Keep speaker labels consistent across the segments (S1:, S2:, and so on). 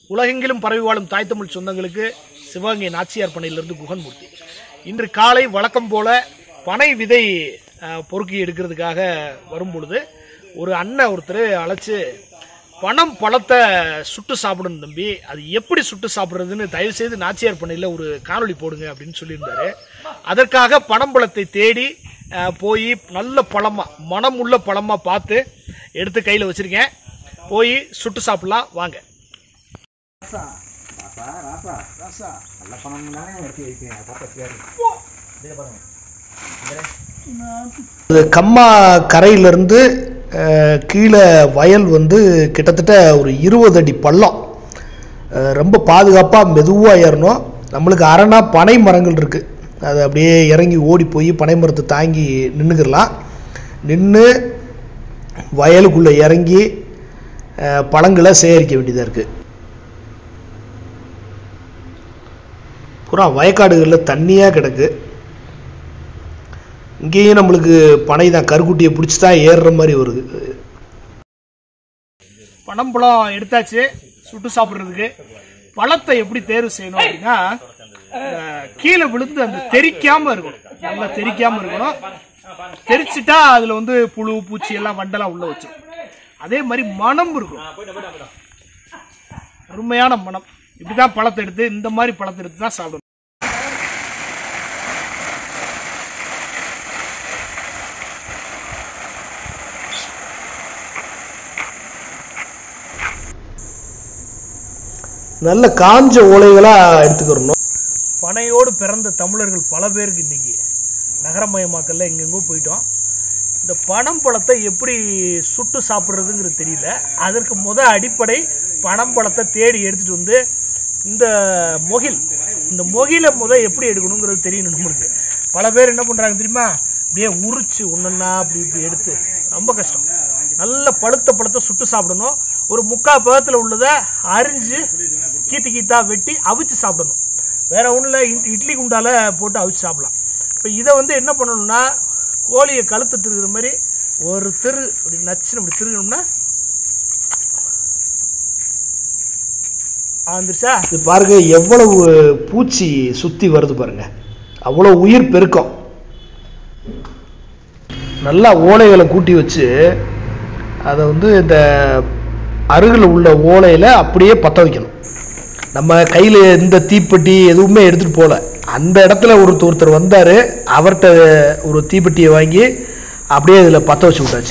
S1: உலகெங்கிலும் பரவி வாழும் தாய் தமிழ் சொந்தங்களுக்கு சிவகங்கை நாச்சியார் பனையிலிருந்து குகன்மூர்த்தி இன்று காலை வழக்கம் போல பனை விதை அஹ், பொறுக்கி எடுக்கிறதுக்காக வரும் பொழுது ஒரு அண்ணன் ஒருத்தர் அழைச்சு பணம் பழத்தை சுட்டு சாப்பிடணும் தம்பி அது எப்படி சுட்டு சாப்பிட்றதுன்னு தயவு செய்து நாச்சியார் பண்ணையில் ஒரு காணொளி போடுங்க அப்படின்னு சொல்லியிருந்தாரு அதற்காக பனம் பழத்தை தேடி அஹ், போய் நல்ல பழமா மனம் உள்ள பழமா பார்த்து எடுத்து கையில் வச்சிருக்கேன் போய் சுட்டு சாப்பிடலாம் வாங்க இது கம்மா கரையிலிருந்து அஹ், கீழே வயல் வந்து கிட்டத்தட்ட ஒரு இருபது அடி பள்ளம் அஹ், ரொம்ப பாதுகாப்பாக மெதுவாக ஏறணும் நம்மளுக்கு அரணா பனை மரங்கள் இருக்குது அது அப்படியே இறங்கி ஓடி போய் பனை மரத்தை தாங்கி நின்றுக்கிடலாம் நின்று வயலுக்குள்ளே இறங்கி அஹ், பழங்களை சேகரிக்க வேண்டியதாக இருக்குது பூரா வயக்காடுகளில் தண்ணியாக கிடக்கு இங்கேயும் நம்மளுக்கு பனை தான் கருக்குட்டியை பிடிச்சி தான் ஏறுற மாதிரி வருது பனம்பழம் எடுத்தாச்சு சுட்டு சாப்பிட்றதுக்கு பழத்தை எப்படி தேர்வு செய்யணும் அப்படின்னா இந்த கீழே விழுந்து அந்த தெறிக்காம இருக்கணும் நல்லா தெறிக்காம இருக்கணும் தெரிச்சிட்டா அதுல வந்து புழு பூச்சி எல்லாம் வண்டெல்லாம் உள்ள வச்சு அதே மாதிரி மனம் இருக்கும் அருமையான மனம் இப்படிதான் பழத்தை எடுத்து இந்த மாதிரி பழத்தை எடுத்து தான் சாப்பிடணும் நல்ல காஞ்ச ஓலைகளாக எடுத்துக்கிறணும் பனையோடு பிறந்த தமிழர்கள் பல பேருக்கு இன்னைக்கு நகரமயமாக்கல்ல எங்கெங்கோ போயிட்டோம் இந்த பனம் பழத்தை எப்படி சுட்டு சாப்பிட்றதுங்கிறது தெரியல அதற்கு முத அடிப்படை பனம் பழத்தை தேடி எடுத்துட்டு வந்து இந்த மொகில் இந்த மொகில முத எப்படி எடுக்கணுங்கிறது தெரியணும் நம்மளுக்கு பல பேர் என்ன பண்ணுறாங்க தெரியுமா அப்படியே உரிச்சு ஒன்றா அப்படி இப்படி எடுத்து ரொம்ப கஷ்டம் நல்ல பழுத்த பழத்தை சுட்டு சாப்பிடணும் ஒரு முக்கால் பதத்தில் உள்ளதை அரிஞ்சு கீத்து கீத்தா வெட்டி அவிச்சு சாப்பிடணும் வேற ஒன்றும் இல்லை இட்லி குண்டால போட்டு அவிச்சு சாப்பிடலாம் இப்போ இதை வந்து என்ன பண்ணணும்னா கோழியை கழுத்து திருகிற மாதிரி ஒரு திரு இப்படி நச்சுன்னு இப்படி திருகணும்னா வந்துருச்சா இது பாருங்க எவ்வளவு பூச்சி சுத்தி வருது பாருங்க அவ்வளோ உயிர் பெருக்கம் நல்லா ஓலைகளை கூட்டி வச்சு அதை வந்து இந்த அருகில் உள்ள ஓலையில் அப்படியே பற்ற வைக்கணும் நம்ம கையில் எந்த தீப்பெட்டி எதுவுமே எடுத்துகிட்டு போகல அந்த இடத்துல ஒருத்தர் ஒருத்தர் வந்தார் அவர்கிட்ட ஒரு தீப்பெட்டியை வாங்கி அப்படியே இதில் பற்ற வச்சு விட்டாச்சு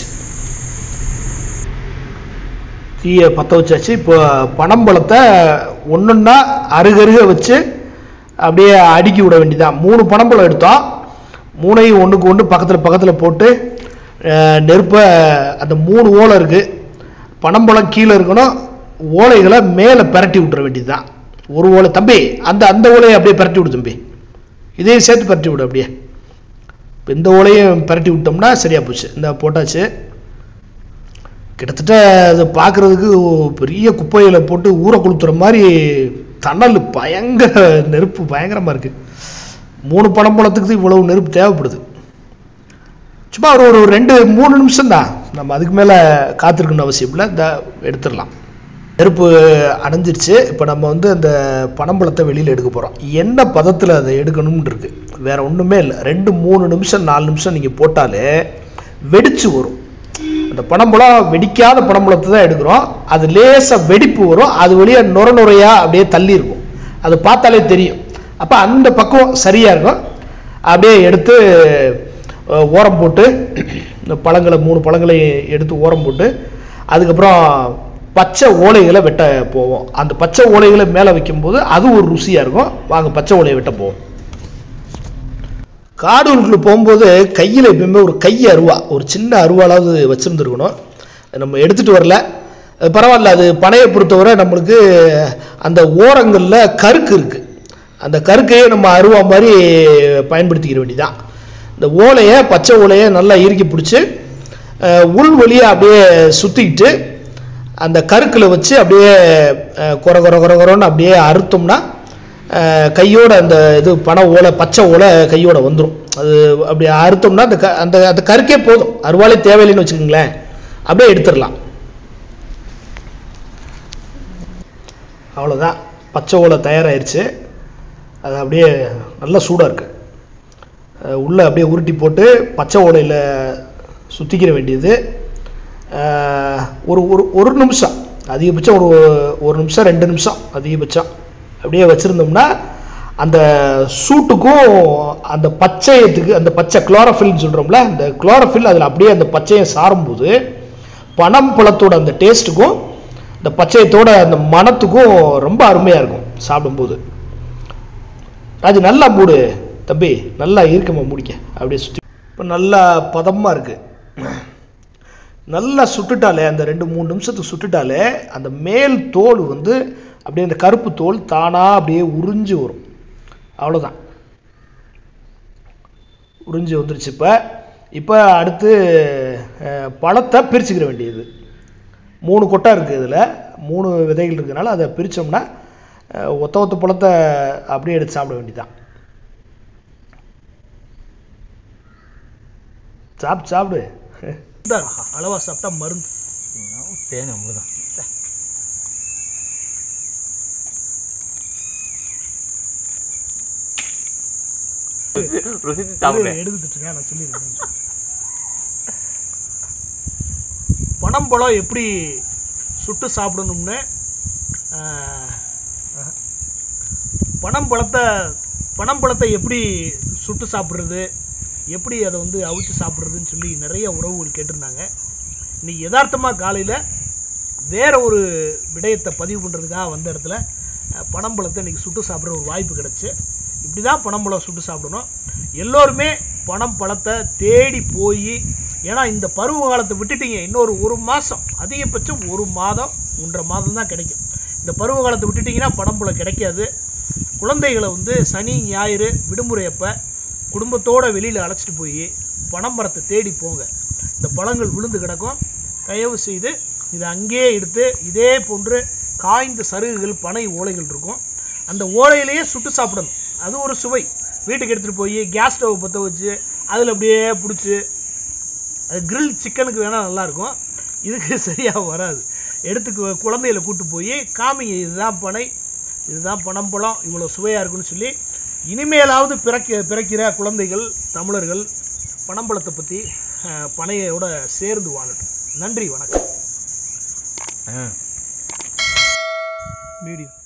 S1: தீயை பற்ற வச்சாச்சு இப்போ பனம்பழத்தை ஒன்றுன்னா அருகருக வச்சு அப்படியே அடுக்கி விட வேண்டியதான் மூணு பனம்பழம் எடுத்தோம் மூணையும் ஒன்றுக்கு ஒன்று பக்கத்தில் பக்கத்தில் போட்டு அஹ், நெருப்பை அந்த மூணு ஓலை இருக்குது பனம்பழம் கீழே இருக்கணும் ஓலைகளை மேலே பிரட்டி விட்டுற வேண்டியதுதான் ஒரு ஓலை தம்பி அந்த அந்த ஓலையை அப்படியே பிரட்டி விடு தம்பி இதையும் சேர்த்து பிரட்டி விடு அப்படியே இப்போ இந்த ஓலையும் பிரட்டி விட்டோம்னா சரியாக போச்சு இந்த போட்டாச்சு கிட்டத்தட்ட அது பார்க்குறதுக்கு பெரிய குப்பையில் போட்டு ஊற கொளுத்துற மாதிரி தணல் பயங்கர நெருப்பு பயங்கரமாக இருக்குது மூணு பழத்துக்கு இவ்வளவு நெருப்பு தேவைப்படுது சும்மா ஒரு ஒரு ரெண்டு மூணு நிமிஷம் தான் நம்ம அதுக்கு மேலே காத்திருக்கணும் அவசியம் இல்லை இந்த எடுத்துடலாம் நெருப்பு அணைஞ்சிருச்சு இப்போ நம்ம வந்து அந்த பனம்பழத்தை வெளியில் எடுக்க போகிறோம் என்ன பதத்தில் அதை எடுக்கணும்னு இருக்கு வேற ஒன்றுமே இல்லை ரெண்டு மூணு நிமிஷம் நாலு நிமிஷம் நீங்கள் போட்டாலே வெடிச்சு வரும் அந்த பனம்பழம் வெடிக்காத பனம்பழத்தை தான் எடுக்கிறோம் அது லேசாக வெடிப்பு வரும் அது வழியாக நுர நுரையா அப்படியே தள்ளி இருக்கும் அது பார்த்தாலே தெரியும் அப்போ அந்த பக்கம் சரியாக இருக்கும் அப்படியே எடுத்து அஹ், ஓரம் போட்டு இந்த பழங்களை மூணு பழங்களை எடுத்து ஓரம் போட்டு அதுக்கப்புறம் பச்சை ஓலைகளை வெட்ட போவோம் அந்த பச்சை ஓலைகளை மேலே வைக்கும்போது அது ஒரு ருசியாக இருக்கும் வாங்க பச்சை ஓலையை வெட்ட போவோம் காடுகளுக்குள்ள போகும்போது கையில் எப்பயுமே ஒரு கை அருவா ஒரு சின்ன அருவாளாவது வச்சுருந்துருக்கணும் நம்ம எடுத்துகிட்டு வரல அது பரவாயில்ல அது பனையை பொறுத்தவரை நம்மளுக்கு அந்த ஓரங்களில் கருக்கு இருக்குது அந்த கருக்கையே நம்ம அருவா மாதிரி பயன்படுத்திக்கிற வேண்டியதான் இந்த ஓலையை பச்சை ஓலையை நல்லா இறுக்கி பிடிச்சி அஹ், உள் வழியாக அப்படியே சுற்றிக்கிட்டு அந்த கருக்கில் வச்சு அப்படியே அஹ், கொர கொர கொர கொரன்னு அப்படியே அறுத்தோம்னா அஹ், கையோட அந்த இது பனை ஓலை பச்சை ஓலை கையோட வந்துடும் அது அப்படி அறுத்தோம்னா அந்த க அந்த அந்த கருக்கே போதும் அருவாளே தேவையில்லைன்னு வச்சுக்கோங்களேன் அப்படியே எடுத்துடலாம் அவ்வளோதான் பச்சை ஓலை தயாராகிருச்சு அது அப்படியே நல்லா சூடாக இருக்குது உள்ளே அப்படியே உருட்டி போட்டு பச்சை ஓலையில் சுற்றிக்கிற வேண்டியது அஹ், ஒரு ஒரு ஒரு நிமிஷம் அதிகபட்சம் ஒரு ஒரு நிமிஷம் ரெண்டு நிமிஷம் அதிகபட்சம் அப்படியே வச்சுருந்தோம்னா அந்த சூட்டுக்கும் அந்த பச்சையத்துக்கு அந்த பச்சை குளோரோஃபில்னு சொல்கிறோம்ல அந்த குளோரோஃபில் அதில் அப்படியே அந்த பச்சையை சாரும்போது பனம் பழத்தோட அந்த டேஸ்ட்டுக்கும் இந்த பச்சையத்தோட அந்த மணத்துக்கும் ரொம்ப அருமையாக இருக்கும் சாப்பிடும்போது அது நல்லா மூடு தம்பி நல்லா இருக்கமா முடிக்க அப்படியே சுற்றி இப்போ நல்லா பதமாக இருக்கு நல்லா சுட்டுட்டாலே அந்த ரெண்டு மூணு நிமிஷத்துக்கு சுட்டுட்டாலே அந்த மேல் தோல் வந்து அப்படியே அந்த கருப்பு தோல் தானாக அப்படியே உறிஞ்சு வரும் அவ்வளோதான் உறிஞ்சு வந்துருச்சு இப்போ இப்போ அடுத்து அஹ், பழத்தை பிரிச்சுக்கிற வேண்டியது மூணு கொட்டை இருக்குது இதில் மூணு விதைகள் இருக்கனால அதை பிரித்தோம்னா ஒத்த ஒத்த பழத்தை அப்படியே எடுத்து சாப்பிட வேண்டியதுதான் சாப்பிட்டு சாப்பிடு அளவா சாப்பிட்டா மருந்து
S2: தேன் அமிர்தம் ருசித்து சாப்பிடுறேன்
S1: எடுத்துட்டு இருக்கேன் நான் சொல்லிடுறேன் பனம் பழம் எப்படி சுட்டு சாப்பிடணும்னு ஆஹ், ஆஹ். பனம் பழத்தை பனம் பழத்தை எப்படி சுட்டு சாப்பிட்றது எப்படி அதை வந்து அவிச்சு சாப்பிட்றதுன்னு சொல்லி நிறைய உறவுகள் கேட்டிருந்தாங்க இன்னைக்கு யதார்த்தமாக காலையில் வேற ஒரு விடயத்தை பதிவு பண்ணுறதுக்காக வந்த இடத்துல அஹ், பனம்பழத்தை இன்னைக்கு சுட்டு சாப்பிட்ற ஒரு வாய்ப்பு கிடச்சி இப்படி தான் பனம்பழம் சுட்டு சாப்பிடணும் எல்லோருமே பனம் பழத்தை தேடி போய் ஏன்னா இந்த பருவ காலத்தை விட்டுட்டீங்க இன்னொரு ஒரு மாதம் அதிகபட்சம் ஒரு மாதம் ஒன்றரை மாதம் தான் கிடைக்கும் இந்த பருவ காலத்தை விட்டுட்டீங்கன்னா பனம்பழம் கிடைக்காது குழந்தைகளை வந்து சனி ஞாயிறு விடுமுறை அப்போ குடும்பத்தோட வெளியில் அழைச்சிட்டு போய் பனம்பரத்தை தேடி போங்க இந்த பழங்கள் விழுந்து கிடக்கும் தயவு செய்து இதை அங்கேயே எடுத்து இதே போன்று காய்ந்த சருகுகள் பனை ஓலைகள் இருக்கும் அந்த ஓலையிலேயே சுட்டு சாப்பிடணும் அது ஒரு சுவை வீட்டுக்கு எடுத்துகிட்டு போய் கேஸ் ஸ்டவ் பற்ற வச்சு அதில் அப்படியே பிடிச்சி அது grill சிக்கனுக்கு வேணால் நல்லாயிருக்கும் இதுக்கு சரியாக வராது எடுத்து கு- குழந்தைகளை கூட்டு போய் காமிங்க இதுதான் பனை இதுதான் பனம்பழம் இவ்வளோ சுவையாக இருக்குன்னு சொல்லி இனிமேலாவது பிறக்க பிறக்கிற குழந்தைகள் தமிழர்கள் பனம்பழத்தை பற்றி பனையோட சேர்ந்து வாழட்டும் நன்றி வணக்கம்
S2: ஆ
S1: வீடியோ